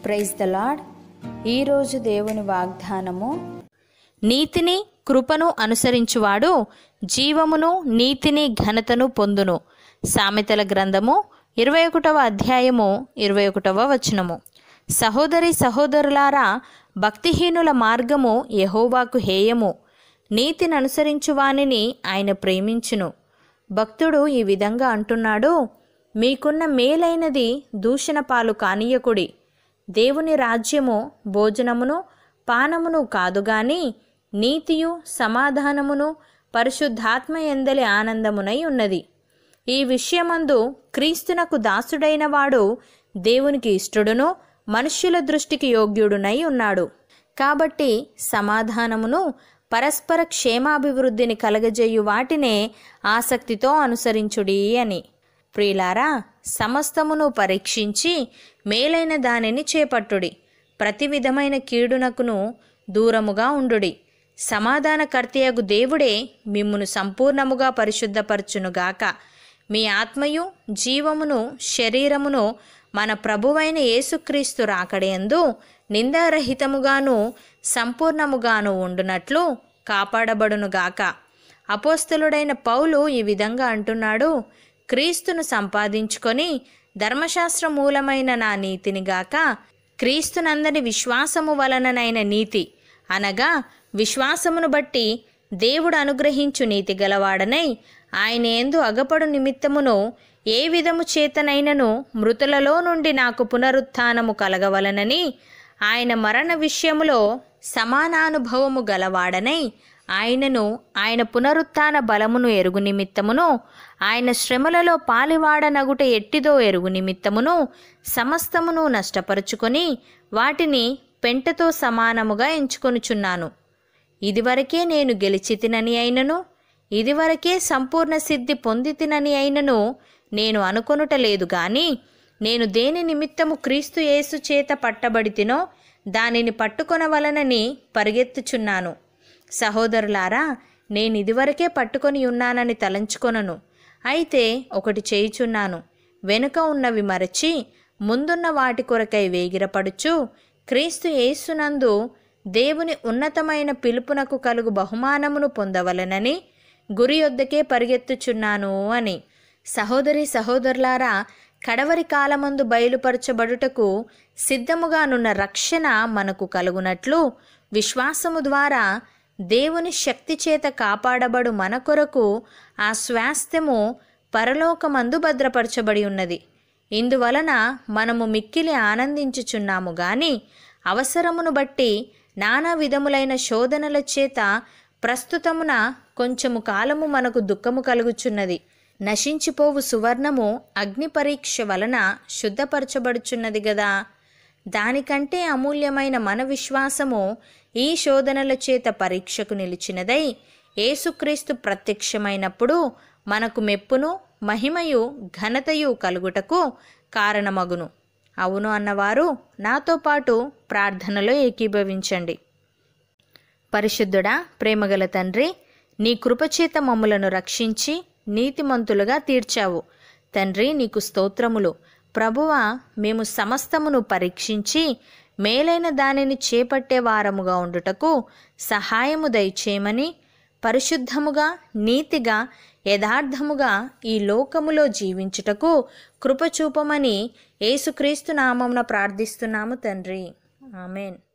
praise the lord ఈరోజు దేవుని వాగ్దానము నీతిని కృపను అనుసరించువాడు జీవమును నీతిని ఘనతను పొందును సామెతల గ్రంథము ఇరవై ఒకటవ అధ్యాయము ఇరవై ఒకటవ వచనము సహోదరి సహోదరులారా భక్తిహీనుల మార్గము యహోవాకు హేయము నీతిని అనుసరించు వానిని ఆయన ప్రేమించును భక్తుడు ఈ విధంగా అంటున్నాడు మీకున్న మేలైనది దూషణ పాలు కానీయకుడి దేవుని రాజ్యము భోజనమును పానమును కాదు గాని నీతియు సమాధానమును పరిశుద్ధాత్మ ఎందలి ఆనందమునై ఉన్నది ఈ విషయమందు క్రీస్తునకు దాసుడైన వాడు దేవునికి ఇష్టడును మనుష్యుల దృష్టికి యోగ్యుడునై ఉన్నాడు కాబట్టి సమాధానమును పరస్పర క్షేమాభివృద్ధిని కలగజేయు వాటినే ఆసక్తితో అనుసరించుడి అని ప్రియులారా సమస్తమును పరీక్షించి మేలైన దానిని చేపట్టుడి ప్రతి విధమైన కీడునకును దూరముగా ఉండుడి సమాధానకర్తయగు దేవుడే మిమ్మును సంపూర్ణముగా పరిశుద్ధపరచునుగాక మీ ఆత్మయు జీవమును శరీరమును మన ప్రభువైన యేసుక్రీస్తు రాకడయందు నిందారహితముగాను సంపూర్ణముగాను ఉండునట్లు కాపాడబడునుగాక అపోస్తలుడైన పౌలు ఈ విధంగా అంటున్నాడు క్రీస్తును సంపాదించుకొని ధర్మశాస్త్ర మూలమైన నా నీతిని గాక క్రీస్తునందని విశ్వాసము వలననైన నీతి అనగా విశ్వాసమును బట్టి దేవుడు అనుగ్రహించు నీతి గలవాడనై ఆయన ఎందు అగపడు నిమిత్తమును ఏ విధము చేతనైనను మృతులలో నుండి నాకు పునరుత్థానము కలగవలనని ఆయన మరణ విషయములో సమానానుభవము గలవాడనై ఆయనను ఆయన పునరుత్థాన బలమును ఎరుగు నిమిత్తమును ఆయన శ్రమలలో పాలివాడనగుట ఎట్టిదో ఎరుగు నిమిత్తమును సమస్తమును నష్టపరుచుకొని వాటిని పెంటతో సమానముగా ఎంచుకొనుచున్నాను ఇదివరకే నేను గెలిచితినని అయినను ఇదివరకే సంపూర్ణ సిద్ధి పొందితినని అయినను నేను అనుకొనుట లేదు గాని నేను దేని నిమిత్తము క్రీస్తు యేసు చేత పట్టబడితినో దానిని పట్టుకొనవలనని పరిగెత్తుచున్నాను సహోదరులారా నేను ఇదివరకే పట్టుకొని ఉన్నానని తలంచుకొనను అయితే ఒకటి చేయుచున్నాను వెనుక ఉన్నవి మరచి ముందున్న వాటి కొరకై వేగిరపడుచు క్రీస్తు యేసునందు దేవుని ఉన్నతమైన పిలుపునకు కలుగు బహుమానమును పొందవలనని గురి యొద్దకే పరిగెత్తుచున్నాను అని సహోదరి సహోదరులారా కడవరి కాలమందు బయలుపరచబడుటకు సిద్ధముగానున్న రక్షణ మనకు కలుగునట్లు విశ్వాసము ద్వారా దేవుని శక్తి చేత కాపాడబడు మన కొరకు ఆ స్వాస్థ్యము పరలోకమందు భద్రపరచబడి ఉన్నది ఇందువలన మనము మిక్కిలి ఆనందించుచున్నాము గాని అవసరమును బట్టి నానా విధములైన శోధనల చేత ప్రస్తుతమున కొంచెము కాలము మనకు దుఃఖము కలుగుచున్నది నశించిపోవు సువర్ణము అగ్ని పరీక్ష వలన శుద్ధపరచబడుచున్నది గదా దానికంటే అమూల్యమైన మన విశ్వాసము ఈ శోధనల చేత పరీక్షకు నిలిచినదై యేసుక్రీస్తు ప్రత్యక్షమైనప్పుడు మనకు మెప్పును మహిమయు ఘనతయు కలుగుటకు కారణమగును అవును అన్నవారు నాతో పాటు ప్రార్థనలో ఏకీభవించండి పరిశుద్ధుడా ప్రేమగల తండ్రి నీ కృపచేత మమ్ములను రక్షించి నీతిమంతులుగా తీర్చావు తండ్రి నీకు స్తోత్రములు ప్రభువ మేము సమస్తమును పరీక్షించి మేలైన దానిని చేపట్టే వారముగా ఉండుటకు సహాయము దయచేయమని పరిశుద్ధముగా నీతిగా యథార్థముగా ఈ లోకములో జీవించుటకు కృపచూపమని యేసుక్రీస్తు నామమున ప్రార్థిస్తున్నాము తండ్రి ఆమెన్